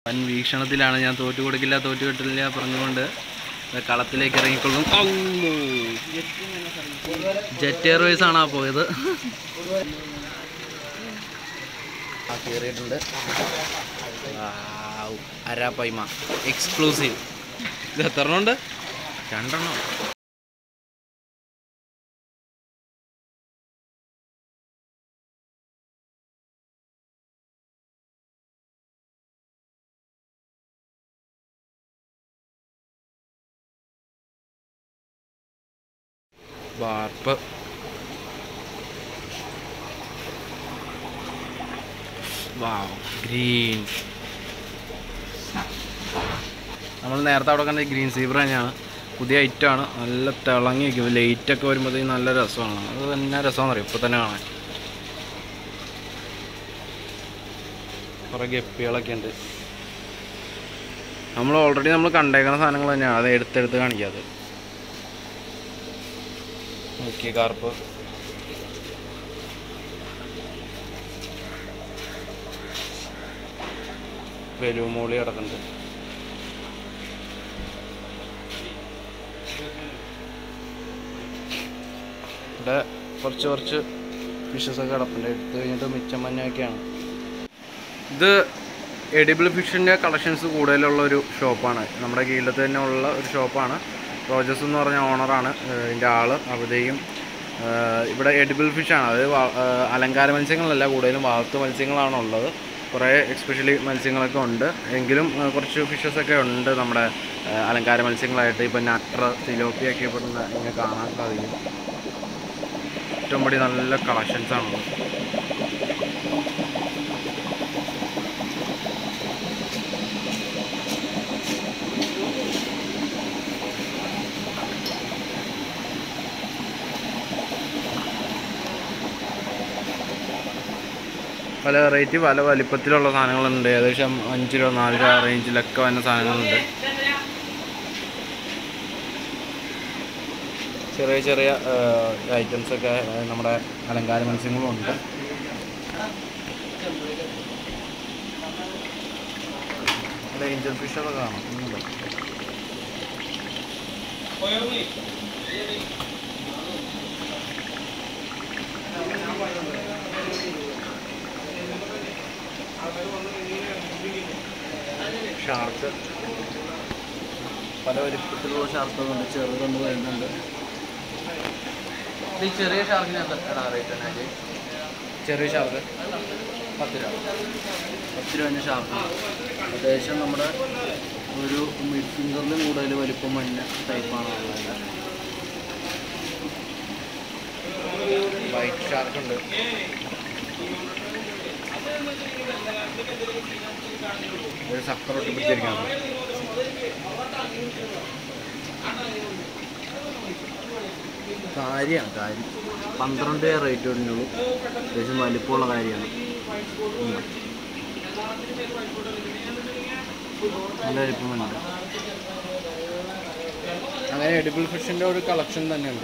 വൻ വീക്ഷണത്തിലാണ് ഞാൻ തോറ്റു കൊടുക്കില്ല തോറ്റു കിട്ടില്ല പറഞ്ഞുകൊണ്ട് ദാ കളത്തിലേക്ക് ഇറങ്ങിക്കൊള്ളും ജെറ്റ് എയർവേസ് ആണ് ആ പോയത് ആ കയറിയിട്ടുണ്ട് അരാപ്പൈമ എക്സ്ക്ലൂസീവ് ഇത് എത്ര എണ്ണം ഉണ്ട് രണ്ടെണ്ണം വാർപ്പ് വാവ് ഗ്രീൻ നമ്മൾ നേരത്തെ അവിടെ കണ്ട ഗ്രീൻ സീബ്ര തന്നെയാണ് പുതിയ ഐറ്റമാണ് നല്ല തിളങ്ങി നിൽക്കും ലൈറ്റൊക്കെ വരുമ്പോഴത്തേക്കും നല്ല രസമാണ് അത് തന്നെ രസമാണെന്ന് അറിയാം ഇപ്പോൾ തന്നെ കാണാൻ കുറേ ഗപ്പികളൊക്കെ ഉണ്ട് നമ്മൾ ഓൾറെഡി നമ്മൾ കണ്ടേക്കുന്ന സാധനങ്ങൾ തന്നെയാണ് അത് എടുത്തെടുത്ത് കാണിക്കാതെ നോക്കിയ കാർപ്പ് വെലുമോളി കിടക്കുന്നുണ്ട് ഇവിടെ കുറച്ച് കുറച്ച് ഫിഷസ് ഒക്കെ കിടപ്പുണ്ട് എടുത്തു കഴിഞ്ഞിട്ട് മിച്ചം മഞ്ഞൊക്കെയാണ് ഇത് എഡിബിൾ ഫിഷിൻ്റെ കളക്ഷൻസ് കൂടുതലുള്ള ഒരു ഷോപ്പാണ് നമ്മുടെ കീഴിലത്ത് തന്നെ ഉള്ള ഒരു ഷോപ്പാണ് റോജസ് എന്ന് പറഞ്ഞ ഓണറാണ് ഇതിൻ്റെ ആള് അവിടെയും ഇവിടെ എഡിബിൾ ഫിഷാണ് അത് വ- ഏഹ് അലങ്കാര മത്സ്യങ്ങളല്ല കൂടുതലും വളർത്തു മത്സ്യങ്ങളാണ് ഉള്ളത് കുറേ എക്സ്പെഷ്യലി മത്സ്യങ്ങളൊക്കെ ഉണ്ട് എങ്കിലും ഏഹ് കുറച്ച് ഫിഷസ് ഒക്കെ ഉണ്ട് നമ്മുടെ ഏഹ് അലങ്കാര മത്സ്യങ്ങളായിട്ട് ഇപ്പം നട്ടർ സിലോപ്പിയൊക്കെ ഇവിടെ നിന്ന് ഇങ്ങനെ കാണാൻ സാധിക്കും ഏറ്റവും പടി നല്ല കളക്ഷൻസ് ആണുള്ളത് പല വെറൈറ്റി പല വലിപ്പത്തിലുള്ള സാധനങ്ങളുണ്ട് ഏകദേശം അഞ്ച് രൂപ നാല് രൂപ റേഞ്ചിലൊക്കെ വരുന്ന സാധനങ്ങളുണ്ട് ചെറിയ ചെറിയ ഐറ്റംസ് ഒക്കെ ആ, നമ്മുടെ അലങ്കാര മത്സ്യങ്ങളും ഉണ്ട് ഏഞ്ചൽ ഫിഷൊക്കെ കാണാം ഒന്നുമില്ല ഷാർക്ക് പല വലിപ്പത്തിലുള്ള ഷാർക്കുകളുണ്ട് ചെറുതൊന്ന് വരുന്നുണ്ട് ഈ ചെറിയ ഷാർക്കിന് എത്ര റേറ്റ് തന്നെ ചെറിയ ഷാർക്ക് പത്ത് രൂപ പത്ത് രൂപ ഷാർക്ക് ഏകദേശം നമ്മുടെ ഒരു മിഡ് ഫിംഗറിലും കൂടുതൽ വലിപ്പം മഞ്ഞ ടൈപ്പാണ് ഉള്ളത് വൈറ്റ് ഷാർക്ക് ഉണ്ട് ഒരു സക്കറൊട്ടി പിടിച്ചിരിക്കണം കാര്യമാണ് കാര്യം പന്ത്രണ്ട് റേറ്റ് വരുന്നുള്ളൂ അത്യാവശ്യം വലിപ്പമുള്ള കാര്യമാണ് ഉം. നല്ല വലിപ്പമുണ്ട് അങ്ങനെ എഡിബിൾ ഫിഷിൻ്റെ ഒരു കളക്ഷൻ തന്നെയുണ്ട്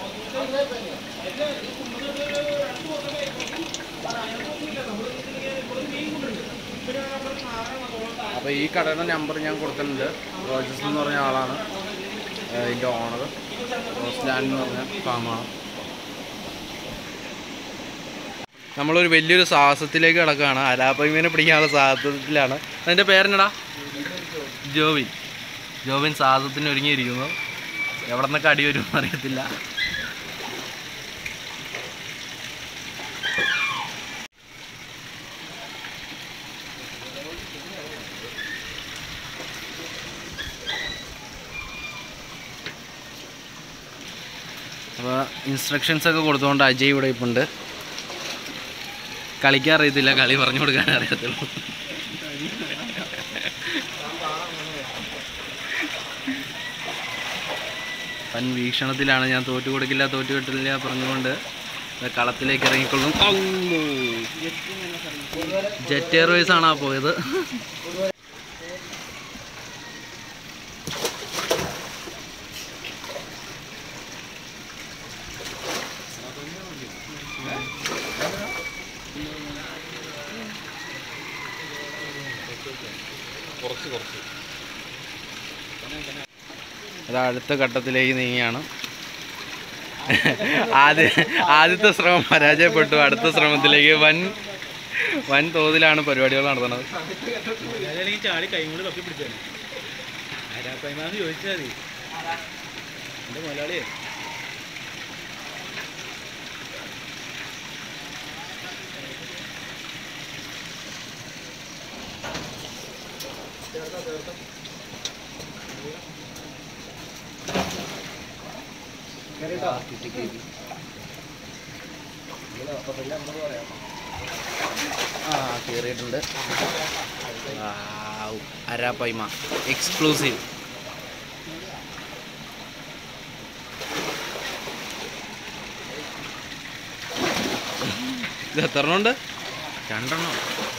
അപ്പോൾ ഈ കടയുടെ നമ്പർ ഞാൻ കൊടുക്കുന്നുണ്ട് റോജസ് എന്ന് പറഞ്ഞ ആളാണ് ഏഹ് ഇതിൻ്റെ ഓണർ റോസ് ലാൻഡ് എന്ന് പറഞ്ഞ ഫാമാണ് നമ്മളൊരു വലിയൊരു സാഹസത്തിലേക്ക് കിടക്കുകയാണ് അലാപ്പൈമീനെ പിടിക്കാനുള്ള സാഹസത്തിലാണ് അതിൻ്റെ പേരെന്നടാ ജോവിൻ ജോവിൻ സാഹസത്തിന് ഒരുങ്ങിയിരിക്കുന്നു എവിടെ നിന്നൊക്കെ അടി വരും അറിയത്തില്ല അപ്പോൾ ഇൻസ്ട്രക്ഷൻസ് ഒക്കെ കൊടുത്തുകൊണ്ട് അജയ് ഇവിടെ ഇപ്പം ഉണ്ട് കളിക്കാൻ അറിയത്തില്ല കളി പറഞ്ഞു കൊടുക്കാൻ അറിയത്തുള്ളൂ വൻ വീക്ഷണത്തിലാണ് ഞാൻ തോറ്റു കൊടുക്കില്ല തോറ്റു കിട്ടില്ല പറഞ്ഞുകൊണ്ട് ദാ കളത്തിലേക്ക് ഇറങ്ങിക്കൊള്ളും ജെറ്റ് എയർവേസ് ആണ് ആ പോയത് അത് അടുത്ത ഘട്ടത്തിലേക്ക് നീങ്ങിയാണ് ആദ്യ ആദ്യത്തെ ശ്രമം പരാജയപ്പെട്ടു അടുത്ത ശ്രമത്തിലേക്ക് വൻ വൻ തോതിലാണ് പരിപാടികൾ നടത്തുന്നത് അല്ലെങ്കിൽ ചാടി കൈ കൊണ്ട് തപ്പി പിടിച്ചാണ് ആരാപ്പൈമാന്ന് ചോദിച്ചാൽ മതി എൻ്റെ മുതലാളിയെ ആ കയറിയിട്ടുണ്ട് അരാപ്പൈമ എക്സ്ക്ലൂസീവ് ഇത് എത്ര എണ്ണം ഉണ്ട് രണ്ടെണ്ണം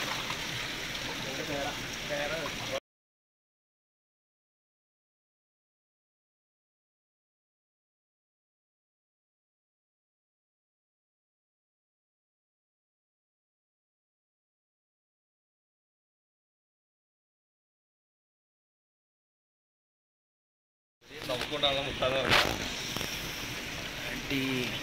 അടി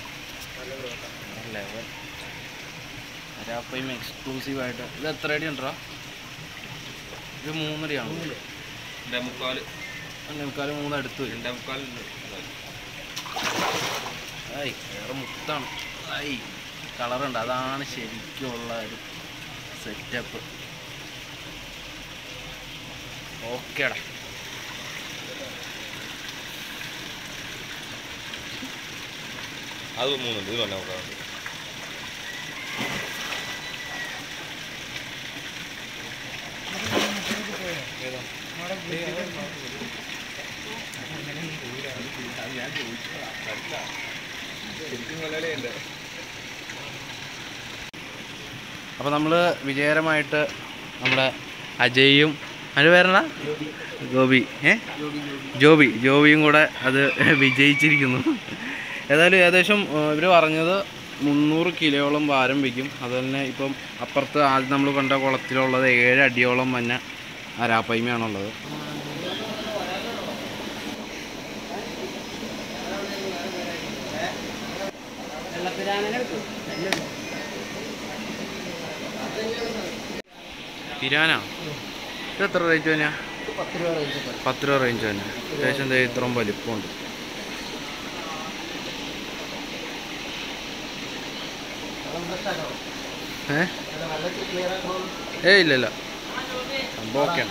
ലെവൽ അരാപ്പയും എക്സ്ക്ലൂസീവ് ആയിട്ട് ഇത് എത്ര അടി ഉണ്ടോ ഇത് മൂന്നടിയാണോ രണ്ടേ മുക്കാൽ മുക്കാൽ മൂന്ന് അടുത്ത് വരും രണ്ടേ മുക്കാൽ ആയി വേറെ മുത്താണ് ആയി കളറുണ്ട് അതാണ് ശരിക്കുള്ള ഒരു സെറ്റപ്പ് ഓക്കേടാ അത് മൂന്നുണ്ട് ഇത് രണ്ടേ മുക്കാൽ അപ്പോൾ നമ്മൾ വിജയകരമായിട്ട് നമ്മുടെ അജയും അതിന് പേരെന്താ ഗോപി ഏ ജോബി ജോബിയും കൂടെ അത് വിജയിച്ചിരിക്കുന്നു ഏതായാലും ഏകദേശം ഇവർ പറഞ്ഞത് മുന്നൂറ് കിലോയോളം ഭാരം വയ്ക്കും അതുപോലെ തന്നെ ഇപ്പം അപ്പുറത്ത് ആദ്യം നമ്മൾ കണ്ട കുളത്തിലുള്ളത് ഏഴ് അടിയോളം തന്നെ അരാപ്പയ്മയാണുള്ളത് പിരാനാ ഇത് എത്ര റേറ്റ് തന്നെയാ പത്ത് രൂപ റേഞ്ച് തന്നെ അത്യാവശ്യം ദേ ഇത്രയും വലിപ്പമുണ്ട് ഏ ഏ ഇല്ല ഇല്ല സംഭവം ഓക്കെയാണ്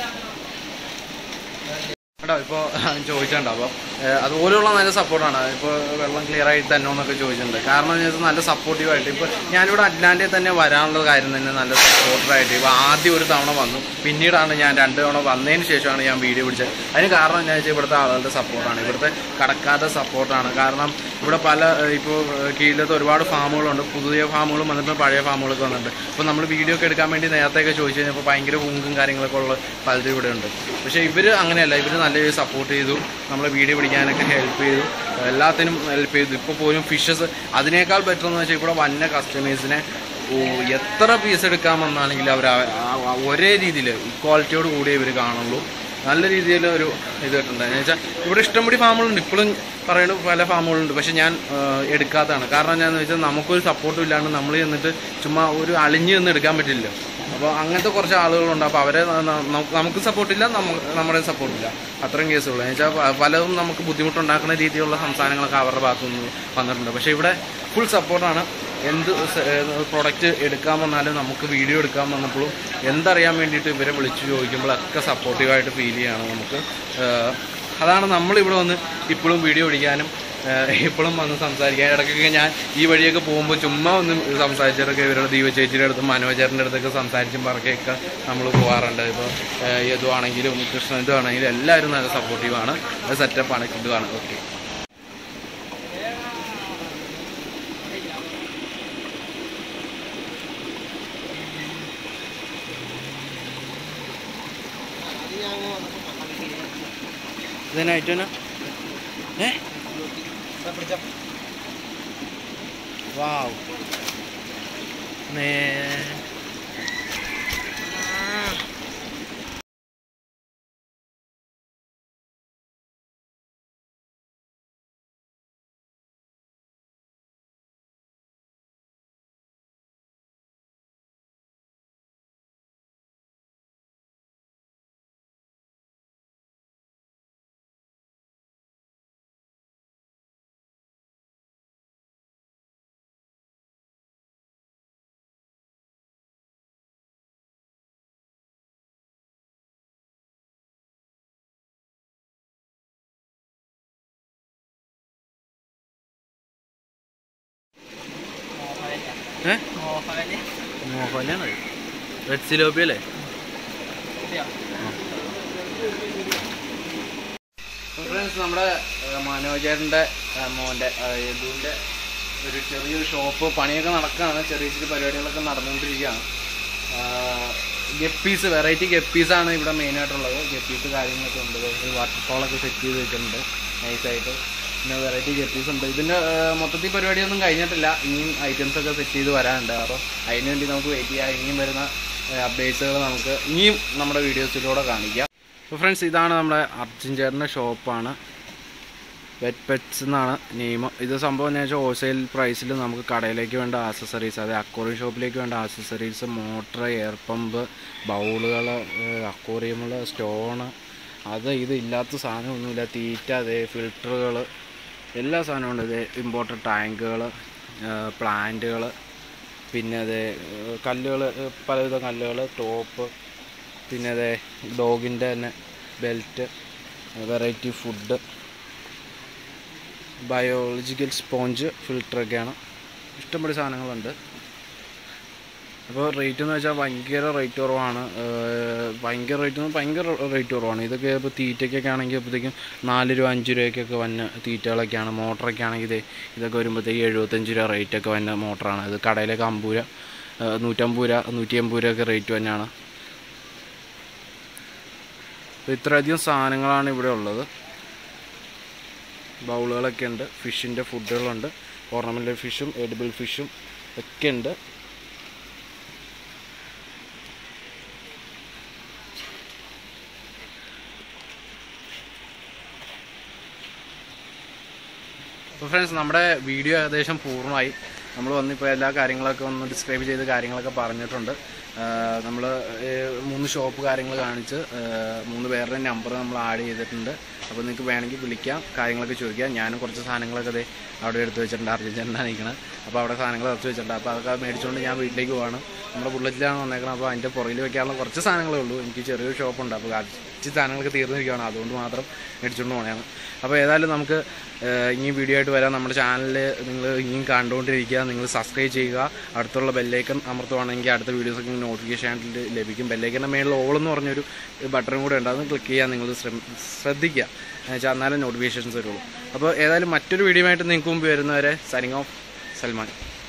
കേട്ടോ ഇപ്പോൾ ചോദിച്ചിട്ടുണ്ട് അപ്പോൾ അതുപോലെയുള്ള നല്ല സപ്പോർട്ടാണ് ഇപ്പോൾ വെള്ളം ക്ലിയർ ആയിട്ട് തന്നെ എന്നൊക്കെ ചോദിച്ചിട്ടുണ്ട് കാരണം എന്ന് വെച്ചാൽ നല്ല സപ്പോർട്ടീവായിട്ട് ഇപ്പോൾ ഞാനിവിടെ അറ്റ്ലാന്റയിൽ തന്നെ വരാനുള്ള കാര്യം തന്നെ നല്ല സപ്പോർട്ടറായിട്ട് ഇപ്പോൾ ആദ്യം ഒരു തവണ വന്നു പിന്നീടാണ് ഞാൻ രണ്ട് തവണ വന്നതിന് ശേഷമാണ് ഞാൻ വീഡിയോ പിടിച്ചത് അതിന് കാരണം എന്താ വെച്ചാൽ ഇവിടുത്തെ ആളുകളുടെ സപ്പോർട്ടാണ് ഇവിടുത്തെ കടക്കാരുടെ സപ്പോർട്ടാണ് കാരണം ഇവിടെ പല ഇപ്പോൾ കീഴിലത്തെ ഒരുപാട് ഫാമുകളുണ്ട് പുതിയ ഫാമുകളും വന്നിട്ട് പഴയ ഫാമുകളൊക്കെ വന്നിട്ടുണ്ട് അപ്പോൾ നമ്മൾ വീഡിയോ ഒക്കെ എടുക്കാൻ വേണ്ടി നേരത്തെയൊക്കെ ചോദിച്ചു കഴിഞ്ഞപ്പോൾ ഭയങ്കര ഊങ്കും കാര്യങ്ങളൊക്കെ ഉള്ള പലരും ഇവിടെ ഉണ്ട് പക്ഷേ ഇവർ അങ്ങനെയല്ല ഇവർ നല്ല രീതിയിൽ സപ്പോർട്ട് ചെയ്തു നമ്മളെ വീഡിയോ പിടിക്കാനൊക്കെ ഹെൽപ്പ് ചെയ്തു എല്ലാത്തിനും ഹെൽപ്പ് ചെയ്തു ഇപ്പോൾ പോലും ഫിഷസ് അതിനേക്കാൾ ബെറ്റർ എന്ന് വെച്ചാൽ ഇവിടെ വന്ന കസ്റ്റമേഴ്സിനെ ഓ, എത്ര പീസ് എടുക്കാൻ വന്നാണെങ്കിൽ അവർ ഒരേ രീതിയിൽ ഇക്വാളിറ്റിയോട് കൂടി ഇവർ കാണുള്ളൂ നല്ല രീതിയിൽ ഒരു ഇത് കിട്ടുന്നുണ്ട് എന്ന് വെച്ചാൽ ഇവിടെ ഇഷ്ടംപടി ഫാമുകളുണ്ട് ഇപ്പോഴും പറയുന്നത് പല ഫാമുകളുണ്ട് പക്ഷെ ഞാൻ ആ, എടുക്കാത്തതാണ് കാരണം എന്താണെന്ന് വെച്ചാൽ നമുക്കൊരു സപ്പോർട്ടും ഇല്ലാണ്ട് നമ്മൾ ചെന്നിട്ട് ചുമ്മാ ഒരു അളിഞ്ഞ് നിന്ന് എടുക്കാൻ പറ്റില്ല അപ്പോൾ അങ്ങനത്തെ കുറച്ച് ആളുകളുണ്ട് അപ്പോൾ അവരെ ന- ന- നമുക്ക് നമുക്ക് സപ്പോർട്ടില്ല നമ്മുടെ സപ്പോർട്ടില്ല അത്രയും കേസുള്ളൂ എന്ന് വെച്ചാൽ പ- പലതും നമുക്ക് ബുദ്ധിമുട്ടുണ്ടാക്കുന്ന രീതിയിലുള്ള സംസാരങ്ങളൊക്കെ അവരുടെ ഭാഗത്തു നിന്ന് വന്നിട്ടുണ്ട് പക്ഷേ ഇവിടെ ഫുൾ സപ്പോർട്ടാണ് എന്ത് പ്രൊഡക്റ്റ് എടുക്കാൻ വന്നാലും നമുക്ക് വീഡിയോ എടുക്കാൻ വന്നപ്പോഴും എന്തറിയാൻ വേണ്ടിയിട്ട് ഇവരെ വിളിച്ച് ചോദിക്കുമ്പോഴൊക്കെ സപ്പോർട്ടീവായിട്ട് ഫീൽ ചെയ്യാണ് നമുക്ക് ഏഹ് അതാണ് നമ്മളിവിടെ വന്ന് ഇപ്പോഴും വീഡിയോ പിടിക്കാനും ഏഹ് ഇപ്പോഴും വന്ന് സംസാരിക്കാൻ ഇടയ്ക്കൊക്കെ ഞാൻ ഈ വഴിയൊക്കെ പോകുമ്പോൾ ചുമ്മാ ഒന്ന് സംസാരിച്ചിട്ടൊക്കെ ഇവരുടെ ദീപ ചേച്ചിയുടെ അടുത്തും മനോജറിൻ്റെ അടുത്തൊക്കെ സംസാരിച്ചും പറയൊക്കെ നമ്മൾ പോകാറുണ്ട് ഇപ്പോൾ യദുവാണെങ്കിലും കൃഷ്ണ ഇതുവാണെങ്കിലും എല്ലാവരും നല്ല സപ്പോർട്ടീവാണ് സെറ്റപ്പാണ് ഇതുമാണ് ഓക്കെ ഇതിനായിട്ട് ഏ വാവ് നേ ഏ മോഹൻലാൽ റെഡ് സിലോപ്പി അല്ലേ ഫ്രണ്ട്സ് നമ്മുടെ മനോജറിൻ്റെ മോൻ്റെ യദുവിൻ്റെ ഒരു ചെറിയൊരു ഷോപ്പ് പണിയൊക്കെ നടക്കുകയാണ് ചെറിയ ചെറിയ പരിപാടികളൊക്കെ നടന്നുകൊണ്ടിരിക്കുകയാണ് ഗപ്പീസ് വെറൈറ്റി ഗപ്പീസാണ് ഇവിടെ മെയിനായിട്ടുള്ളത് ഗപ്പീസ് കാര്യങ്ങളൊക്കെ ഉണ്ട് ഒരു വാട്ടർഫോളൊക്കെ സെറ്റ് ചെയ്ത് വെച്ചിട്ടുണ്ട് നൈസായിട്ട് പിന്നെ വെറൈറ്റി ഗപ്പീസ് ഉണ്ട് ഇതിൻ്റെ മൊത്തത്തിൽ പരിപാടിയൊന്നും കഴിഞ്ഞിട്ടില്ല ഇനിയും ഐറ്റംസ് ഒക്കെ സെറ്റ് ചെയ്ത് വരാനുണ്ട് അപ്പോൾ അതിന് വേണ്ടി നമുക്ക് വെയിറ്റ് ചെയ്യാം ഇനിയും വരുന്ന അപ്ഡേറ്റ്സുകൾ നമുക്ക് ഇനിയും നമ്മുടെ വീഡിയോസിലൂടെ കാണിക്കാം അപ്പോൾ ഫ്രണ്ട്സ് ഇതാണ് നമ്മുടെ അർജുൻ ചേട്ടൻ്റെ ഷോപ്പാണ് പെറ്റ് പെറ്റ്സ് എന്നാണ് നെയിം ഇത് സംഭവം എന്ന് വെച്ചാൽ ഹോൾസെയിൽ പ്രൈസിൽ നമുക്ക് കടയിലേക്ക് വേണ്ട ആക്സസറീസ് അതായത് അക്വറിയം ഷോപ്പിലേക്ക് വേണ്ട ആക്സസറീസ് മോട്ടർ എയർ പമ്പ് ബൗളുകൾ അക്വറിയമുകൾ സ്റ്റോണ് അത് ഇത് ഇല്ലാത്ത സാധനമൊന്നുമില്ല തീറ്റ അതേ ഫിൽറ്ററുകൾ എല്ലാ സാധനവും ഉണ്ട് ഇത് ഇമ്പോർട്ടഡ് ടാങ്കുകൾ പ്ലാന്റുകൾ പിന്നെ അതേ കല്ലുകൾ പലവിധ കല്ലുകൾ ടോപ്പ് പിന്നെ അതേ ഡോഗിൻ്റെ തന്നെ belt variety food biological sponge ഫിൽറ്ററൊക്കെയാണ് ഇഷ്ടംപോലെ സാധനങ്ങളുണ്ട് അപ്പോൾ റേറ്റ് എന്ന് വെച്ചാൽ ഭയങ്കര റേറ്റ് കുറവാണ് ഏർ ഭയങ്കര റേറ്റ് എന്ന് ഭയങ്കര റേറ്റ് കുറവാണ് ഇതൊക്കെ ഇപ്പോൾ തീറ്റയ്ക്കൊക്കെ ആണെങ്കിൽ അപ്പോഴത്തേക്കും നാല് രൂപ അഞ്ച് രൂപയ്ക്കൊക്കെ വന്ന തീറ്റകളൊക്കെയാണ് മോട്ടറൊക്കെ ആണെങ്കിൽ ഇതേ ഇതൊക്കെ വരുമ്പോഴത്തേക്ക് എഴുപത്തഞ്ച് രൂപ റേറ്റൊക്കെ വന്ന മോട്ടറാണ് ഇത് കടയിലൊക്കെ അമ്പത് രൂപ ഏർ നൂറ്റമ്പത് രൂപ നൂറ്റി അമ്പത് രൂപയൊക്കെ റേറ്റ് തന്നെയാണ് അപ്പോൾ ഇത്രയധികം സാധനങ്ങളാണ് ഇവിടെ ഉള്ളത് ബൗളുകളൊക്കെ ഉണ്ട് ഫിഷിൻ്റെ ഫുഡുകളുണ്ട് ഓർണമെൻ്റൽ ഫിഷും എഡിബിൾ ഫിഷും ഒക്കെ ഉണ്ട് അപ്പോൾ ഫ്രണ്ട്സ് നമ്മുടെ വീഡിയോ ഏകദേശം പൂർണ്ണമായി നമ്മൾ വന്നിപ്പോൾ എല്ലാ കാര്യങ്ങളൊക്കെ ഒന്ന് ഡിസ്ക്രൈബ് ചെയ്ത് കാര്യങ്ങളൊക്കെ പറഞ്ഞിട്ടുണ്ട് നമ്മൾ മൂന്ന് ഷോപ്പ് കാര്യങ്ങൾ കാണിച്ച് ആഹ് മൂന്ന് പേരുടെ നമ്പർ നമ്മൾ ആഡ് ചെയ്തിട്ടുണ്ട് അപ്പോൾ നിങ്ങൾക്ക് വേണമെങ്കിൽ വിളിക്കാം കാര്യങ്ങളൊക്കെ ചോദിക്കാം ഞാനും കുറച്ച് സാധനങ്ങളൊക്കെ ദേ അവിടെ എടുത്ത് വെച്ചിട്ടുണ്ട് അർജൻറ്റീനാണ് നിൽക്കുന്നത് അപ്പോൾ അവിടെ സാധനങ്ങൾ എടുത്ത് വെച്ചിട്ടുണ്ട് അപ്പോൾ അതൊക്കെ മേടിച്ചുകൊണ്ട് ഞാൻ വീട്ടിലേക്ക് പോവാണ് നമ്മുടെ ബുള്ളറ്റിലാണ് വന്നേക്കണം അപ്പോൾ അതിൻ്റെ പുറകിൽ വെക്കാനുള്ള കുറച്ച് സാധനങ്ങളേ ഉള്ളൂ എനിക്ക് ചെറിയൊരു ഷോപ്പുണ്ട് അപ്പോൾ കുറച്ച് സാധനങ്ങളൊക്കെ തീർന്നിരിക്കുകയാണ് അതുകൊണ്ട് മാത്രം മേടിച്ചുകൊണ്ട് പോകണതാണ് അപ്പോൾ ഏതായാലും നമുക്ക് ഏഹ്, ഇനി വീഡിയോ ആയിട്ട് വരാം നമ്മുടെ ചാനലിൽ നിങ്ങൾ ഇനിയും കണ്ടുകൊണ്ടിരിക്കുക നിങ്ങൾ സബ്സ്ക്രൈബ് ചെയ്യുക അടുത്തുള്ള ബെല്ലൈക്കൺ അമർത്തുവാണെങ്കിൽ അടുത്ത വീഡിയോസൊക്കെ നോട്ടിഫിക്കേഷൻ ആയിട്ട് ലഭിക്കും ബെല്ലൈക്കൻ്റെ മേളിൽ ഓൾ എന്ന് പറഞ്ഞൊരു ബട്ടൺ കൂടെ ഉണ്ട് അത് ക്ലിക്ക് ചെയ്യാൻ നിങ്ങൾ ശ്രദ്ധിക്കുക എന്നുവെച്ചാൽ എന്നാലും നോട്ടിഫിക്കേഷൻസ് വരുള്ളൂ അപ്പോൾ ഏതായാലും മറ്റൊരു വീഡിയോ ആയിട്ട് നിങ്ങൾക്ക് മുമ്പ് വരുന്നവരെ സൈനിങ് ഓഫ് സൽമാൻ